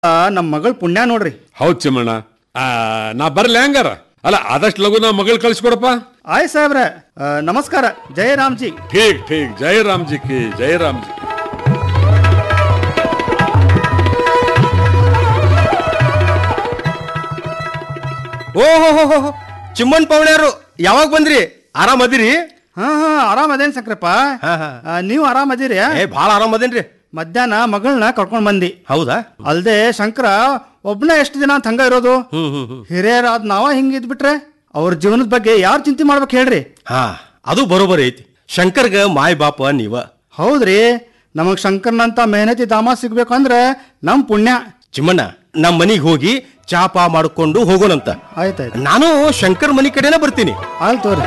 ನಮ್ಮ ಮಗಳ ಪುಣ್ಯ ನೋಡ್ರಿ ಹೌದ್ ಚಿಮ್ಮಣ್ಣ ಆ, ನಾ ಬರ್ಲಿ ಹಂಗಾರ ಅಲ್ಲ ಆದಷ್ಟು ಲಗು ನಾ ಮಗಳು ಕಳ್ಸಿಕೊಡಪ್ಪ ಆಯ್ ಸಾಹೇಬ್ರ ಆ, ನಮಸ್ಕಾರ ಜಯ ರಾಮ್ಜಿ ಠೀಕ್ ಠೀಕ್ ಜೈ ರಾಮ್ಜಿ ಕಿ ಜೈ ರಾಮ್ಜಿ ಓಹೋ ಚಿಮ್ಮನ್ ಪೌಳ್ಯಾರು ಯಾವಾಗ ಬಂದ್ರಿ ಆರಾಮ್ ಅದಿರಿ ಹಾ ಹಾ ಆರಾಮ್ ಅದೇನ್ ಸಂಕ್ರಪ್ಪ ಹಾ, ಹಾ. ಆ, ನೀವು ಆರಾಮ್ ಅದಿರಿ ಏ ಭಾಳ ಆರಾಮ್ ಅದೇನ್ರಿ ಮಧ್ಯಾಹ್ನ ಮಗಳನ್ನ ಕರ್ಕೊಂಡ್ ಬಂದಿ ಹೌದಾ ಅಲ್ದೆ ಶಂಕರ ಒಬ್ನೇ ಎಷ್ಟು ದಿನ ಅಂತ ಹಂಗ ಇರೋದು ಹ್ಮ್ ಹ್ಮ್ ಹ್ಮ್ ಹಿರಿಯರಾದ್ ನಾವ ಹಿಂಗ ಇದ್ಬಿಟ್ರೆ ಅವ್ರ ಜೀವನದ ಬಗ್ಗೆ ಯಾರು ಚಿಂತೆ ಮಾಡ್ಬೇಕು ಹೇಳ್ರಿ ಹಾ ಅದು ಬರೋಬರಿ ಐತಿ ಶಂಕರ್ಗ ಮಾಯ್ ಬಾಪ ನೀವ ಹೌದ್ರಿ ನಮಗ್ ಶಂಕರ್ನಂತ ಮೆಹನತಿ ದಾಮ ಸಿಗ್ಬೇಕಂದ್ರೆ ನಮ್ ಪುಣ್ಯ ಚಿಮ್ಮಣ್ಣ ನಮ್ಮ ಮನಿಗೆ ಹೋಗಿ ಚಾ ಪಾ ಮಾಡ್ಕೊಂಡು ಹೋಗೋಣಂತ ಆಯ್ತಾಯ್ತು ನಾನು ಶಂಕರ್ ಮನಿ ಕಡೆನೇ ಬರ್ತೀನಿ ಆಲ್ ತೋರಿ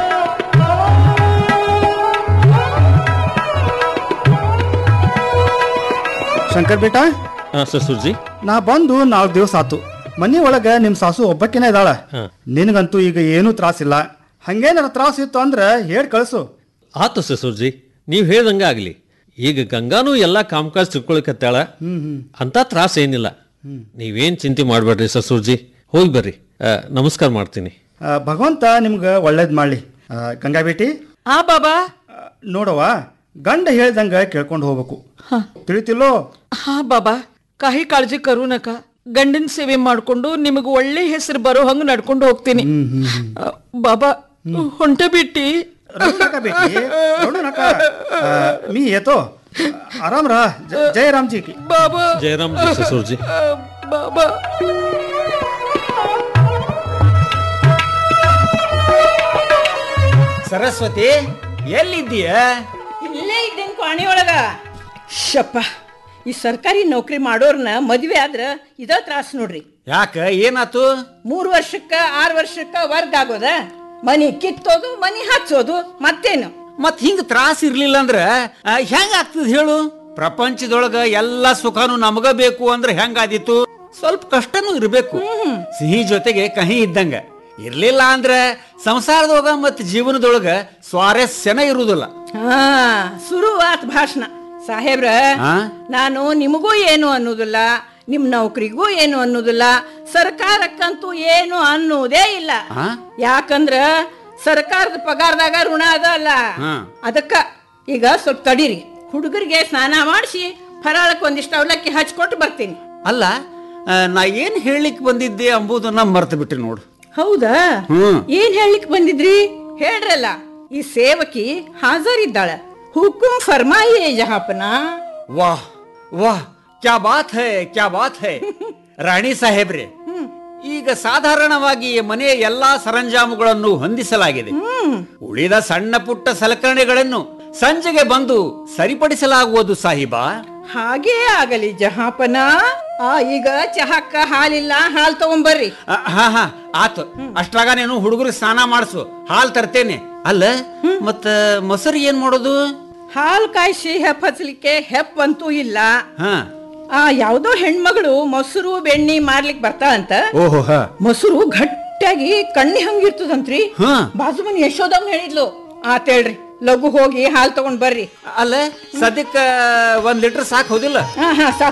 ಶಂಕರ್ ಬೇಟ ಸಸೂರ್ಜಿ ನಾ ಬಂದು ನಾಲ್ಕು ದಿವಸ ಆತು ಮನಿ ಒಳಗ ನಿಮ್ ಸಾಸು ಒಬ್ಬಕ್ಕಿನ ಇದ್ದಾಳ ನಿನಗಂತೂ ಈಗ ಏನೂ ತ್ರಾಸಿಲ್ಲ ಹಂಗೇನಾರ ತ್ರಾಸ ಇತ್ತು ಅಂದ್ರೆ ಹೇಳಿ ಕಳಿಸು ಆತು ಸಸೂರ್ಜಿ ನೀವು ಹೇಳ್ದಂಗ ಆಗ್ಲಿ ಈಗ ಗಂಗಾನು ಎಲ್ಲ ಕಾಮಕಾಜ್ ತಿಳ್ಕೊಳಕತ್ತಾಳ ಅಂತ ತ್ರಾಸ ಏನಿಲ್ಲ ನೀವೇನ್ ಚಿಂತೆ ಮಾಡ್ಬೇಡ್ರಿ ಸಸೂರ್ಜಿ ಹೋಗಿ ಬರ್ರಿ ಆ, ನಮಸ್ಕಾರ ಮಾಡ್ತೀನಿ ಆ, ಭಗವಂತ ನಿಮ್ಗೆ ಒಳ್ಳೇದ್ ಮಾಡ್ಲಿ ಆ, ಗಂಗಾ ಬೇಟಿ ಆ ಬಾಬಾ ಆ, ನೋಡವ್ವ ಗಂಡ ಹೇಳ್ದಂಗ ಕೇಳ್ಕೊಂಡು ಹೋಗ್ಬೇಕು ತಿಳಿತಿಲ್ಲೋ ಹಾ ಬಾಬಾ ಕಾಹಿ ಕಾಳಜಿ ಕರು ನಕ ಗಂಡನ ಸೇವೆ ಮಾಡ್ಕೊಂಡು ನಿಮಗೆ ಒಳ್ಳೆ ಹೆಸರು ಬರೋ ಹಂಗ ನಡ್ಕೊಂಡು ಹೋಗ್ತೀನಿ ಆ, ಬಾಬಾ ಹೊಂಟೆ ಬಿಟ್ಟಿ ರಘು ನಕ ಬೇಟಿ ರಘು ನಕ. ಆ, ಮೀ ಏತೋ ಆರಾಮ್ ರಾ ಜ- ಜಯ ರಾಮ್ಜಿ ಕಿ ಬಾಬಾ ಜಯರಾಮ್ ಜಿ ಸಸೂರ್ಜಿ ಆ, ಬಾಬಾ ಸರಸ್ವತಿ ಎಲ್ಲಿದ್ದೀಯ ಇಲ್ಲೇ ಇದ್ದೇನೆ ಕ್ವಾಣಿ ಒಳಗ ಶಪ್ಪ ಈ ಸರ್ಕಾರಿ ನೌಕರಿ ಮಾಡೋರ್ನ ಮದ್ವೆ ಆದ್ರ ಇದ ತ್ರಾಸ ನೋಡ್ರಿ ಯಾಕ ಏನಾತು ಮೂರು ವರ್ಷಕ್ಕ ಆರು ವರ್ಷಕ್ಕ ವರ್ಗ ಆಗೋದ ಮನಿ ಕಿತ್ತೋದು ಮನಿ ಹಚ್ಚೋದು ಮತ್ತೇನು ಮತ್ ಹಿಂಗ ತ್ರಾಸ ಇರ್ಲಿಲ್ಲ ಅಂದ್ರ ಆ, ಹೆಂಗ್ ಆಗ್ತದ ಹೇಳು ಪ್ರಪಂಚದೊಳಗ ಎಲ್ಲಾ ಸುಖನು ನಮಗ ಬೇಕು ಅಂದ್ರೆ ಹೆಂಗಾದಿತ್ತು ಸ್ವಲ್ಪ ಕಷ್ಟನೂ ಇರ್ಬೇಕು ಸಿಹಿ ಜೊತೆಗೆ ಕಹಿ ಇದ್ದಂಗ ಇರ್ಲಿಲ್ಲ ಅಂದ್ರ ಸಂಸಾರದೊಳಗ ಮತ್ ಜೀವನದೊಳಗ ಸ್ವಾರಸ್ಯನ ಇರುವುದಿಲ್ಲ ಹಾ ಶುರು ಆತ್ ಭಾಷಣ ಸಾಹೇಬ್ರ ಆ? ನಾನು ನಿಮಗೂ ಏನು ಅನ್ನೋದಿಲ್ಲ ನಿಮ್ ನೌಕರಿಗೂ ಏನು ಅನ್ನೋದಿಲ್ಲ ಸರ್ಕಾರಕ್ಕಂತೂ ಏನು ಅನ್ನೋದೇ ಇಲ್ಲ ಆ? ಯಾಕಂದ್ರ ಸರ್ಕಾರದ ಪಗಾರದಾಗ ಋಣ ಅದ ಅಲ್ಲ ಹಾ. ಅದಕ್ಕ ಈಗ ಸ್ವಲ್ಪ ತಡೀರಿ ಹುಡುಗರಿಗೆ ಸ್ನಾನ ಮಾಡಿಸಿ ಫರಾಳಕ್ಕೆ ಒಂದಿಷ್ಟು ಅವಲಕ್ಕಿ ಹಚ್ಕೊಟ್ಟು ಬರ್ತೀನಿ ಅಲ್ಲ ಆ, ನಾ ಏನ್ ಹೇಳಲಿಕ್ಕೆ ಬಂದಿದ್ದೆ ಅಂಬುದನ್ನ ಮರ್ತು ಬಿಟ್ಟೆ ನೋಡು ಹೌದಾ ಹ್ಮ್. ಏನ್ ಹೇಳಿಕ್ ಬಂದಿದ್ರಿ ಹೇಳ್ರಲ್ಲ ಈ ಸೇವಕಿ ಹಾಜರಿದ್ದಾಳ ಹುಕುಂ ಫರ್ಮಾಯೇ ಜಹಾಪನ ವಾಹ್ ವಾಹ್ ಕ್ಯಾ ಬಾತ್ ಹೈ ಕ್ಯಾ ಬಾತ್ ಹೈ ರಾಣಿ ಸಾಹೇಬ್ರೆ ಈಗ ಸಾಧಾರಣವಾಗಿ ಮನೆಯ ಎಲ್ಲಾ ಸರಂಜಾಮುಗಳನ್ನು ಹೊಂದಿಸಲಾಗಿದೆ ಉಳಿದ ಸಣ್ಣ ಪುಟ್ಟ ಸಲಕರಣೆಗಳನ್ನು ಸಂಜೆಗೆ ಬಂದು ಸರಿಪಡಿಸಲಾಗುವುದು ಸಾಹಿಬ ಹಾಗೇ ಆಗಲಿ ಜಹಾಪನ ಆ ಈಗ ಚಹಾಕ್ಕ ಹಾಲಿಲ್ಲ ಹಾಲ್ ತಗೊಂಬರ್ರಿ ಆ, ಹಾ ಹಾ ಆತು ಅಷ್ಟ್ರಾಗ ನೀನು ಹುಡುಗರಿಗೆ ಸ್ನಾನ ಮಾಡಿಸು ಹಾಲ್ ತರ್ತೇನೆ ಅಲ್ಲ ಮತ್ತ ಮೊಸರು ಏನ್ ಮಾಡೋದು ಹಾಲ್ ಕಾಯಿಸಿ ಹೆಪ್ ಹಚ್ಚಲಿಕ್ಕೆ ಹೆಪ್ ಅಂತೂ ಇಲ್ಲ ಹಾ ಆ ಯಾವ್ದೋ ಹೆಣ್ಮಗಳು ಮೊಸರು ಬೆಣ್ಣಿ ಮಾರ್ಲಿಕ್ ಬರ್ತಾಳಂತ ಓಹೋ ಹಾ ಮೊಸರು ಗಟ್ಟಿಯಾಗಿ ಕಣ್ಣಿ ಹಂಗಿರ್ತದಂತ್ರಿ ಹಾ. ಬಾಜು ಮನಿ ಯಶೋದಮ್ ಹೇಳಿದ್ಲು ಆತೇಳ್ರಿ ಲಘು ಹೋಗಿ ಹಾಲ್ ತಗೊಂಡ್ ಬರ್ರಿ ಅಲ್ಲ ಸದ್ಯಕ್ಕ ಒಂದ್ ಲೀಟರ್ ಸಾಕ್ ಹೌದಿಲ್ಲ ಹಾ ಹಾ ಸಾಕ್